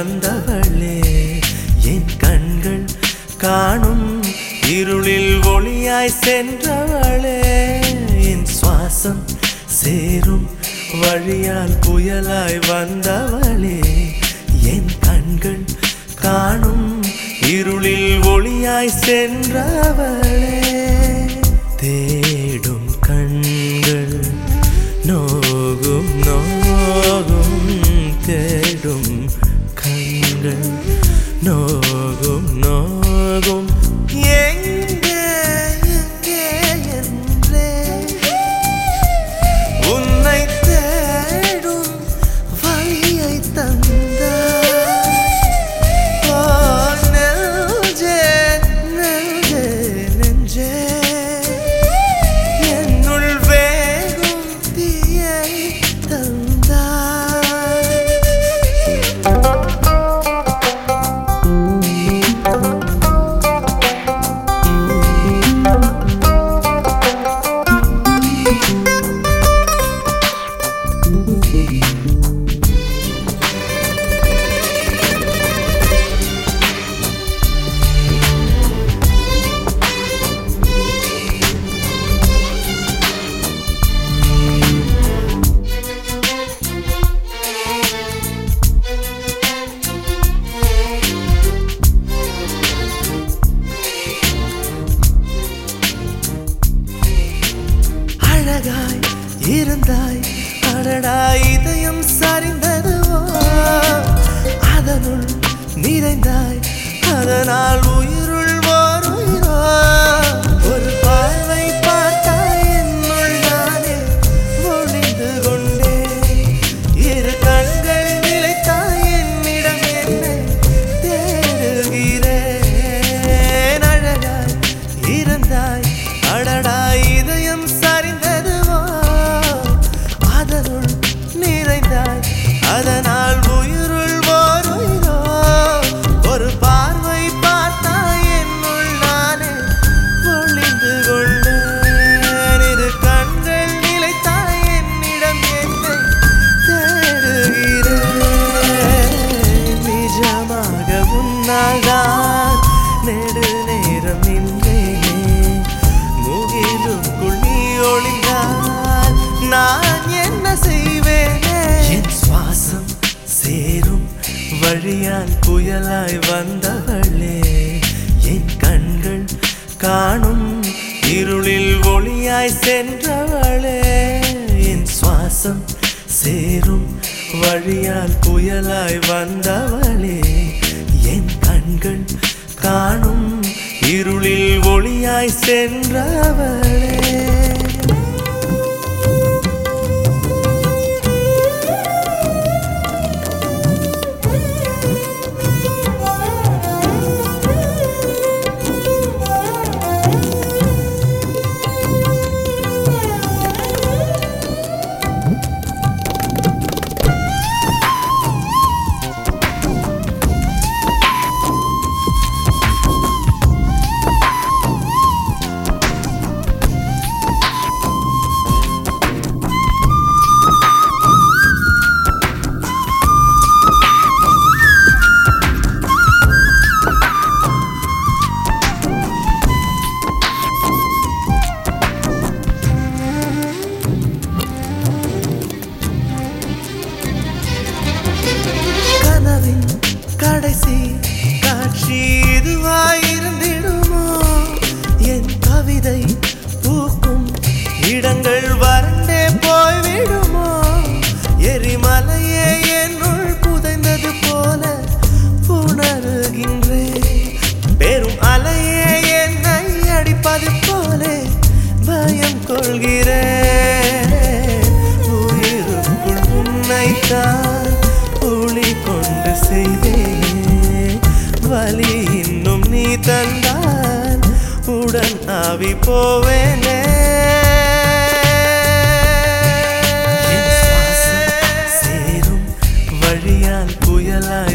வந்தவளே என் கண்கள் காணும் இருளில் ஒளியாய் சென்றவளே என் சுவாசம் சேரும் வழியால் புயலாய் வந்தவளே என் கண்கள் காணும் இருளில் ஒளியாய் சென்றவளே தேடும் கண்கள் நோகும் நோகும் தேடும் கண்கள் நோகும் நோகும் எங்கே எங்கே என்றே உன்னை தேடும் வழியை தந்தாய் ஓ நெஞ்சே நெஞ்சே நெஞ்சே என்னுள் வேகும் தீயை தந்தாய் அழகாய் இருந்தாய் அடடா இதயம் சரிந்ததுவோ அதனுள் நிறைந்தாய் அதனால் உயிருள் ஓர் உயிரோ ஒரு பார்வை பார்த்தாய் என்னுள் நானே ஒளிந்து கொண்டேன் இரு கண்கள் நிலைத்தாய் என்னிடம் என்னை தேடுகிறேன் அழகாய் இருந்தாய் அடடா இதயம் சரிந்ததுவோ அதனுள் நிறைந்தாய் அதனால் உயிருள் ஓர் உயிரோ ஒரு பார்வை பார்த்தாய் என்னுள் நானே ஒளிந்து கொண்டேன் இரு கண்கள் நிலைத்தாய் என்னிடம் என்னை தேடுகிறேன் நிஜமாக உன்னால்தான் நெடு நேரம் நின்றேனே முகிலுக்குள் நீ ஒளிந்தால் நான் என்ன செய்வேனே என் சுவாசம் சேரும் வழியால் புயலாய் வந்தவளே என் கண்கள் காணும் இருளில் ஒளியாய் சென்றவளே என் சுவாசம் சேரும் வழியால் புயலாய் வந்தவளே என் கண்கள் காணும் இருளில் ஒளியாய் சென்றவளே கனவின் கடைசி காட்சி இதுவாயிருந்திடுமோ என் கவிதை பூக்கும் இடங்கள் வறண்டே போய்விடுமோ எரிமலையே என்னுள் புதைந்தது போல உணர்கின்றேன் பெரும் அலையே என்னை அடிப்பது போலே பயம் கொள்கிறேன் உயிருக்குள் உன்னைத்தான் ஒளி கொண்டு செய்தேன் வலி இன்னும் நீ தந்தால் உடன் ஆவி போவேனே சேரும் வழியால் புயலாய்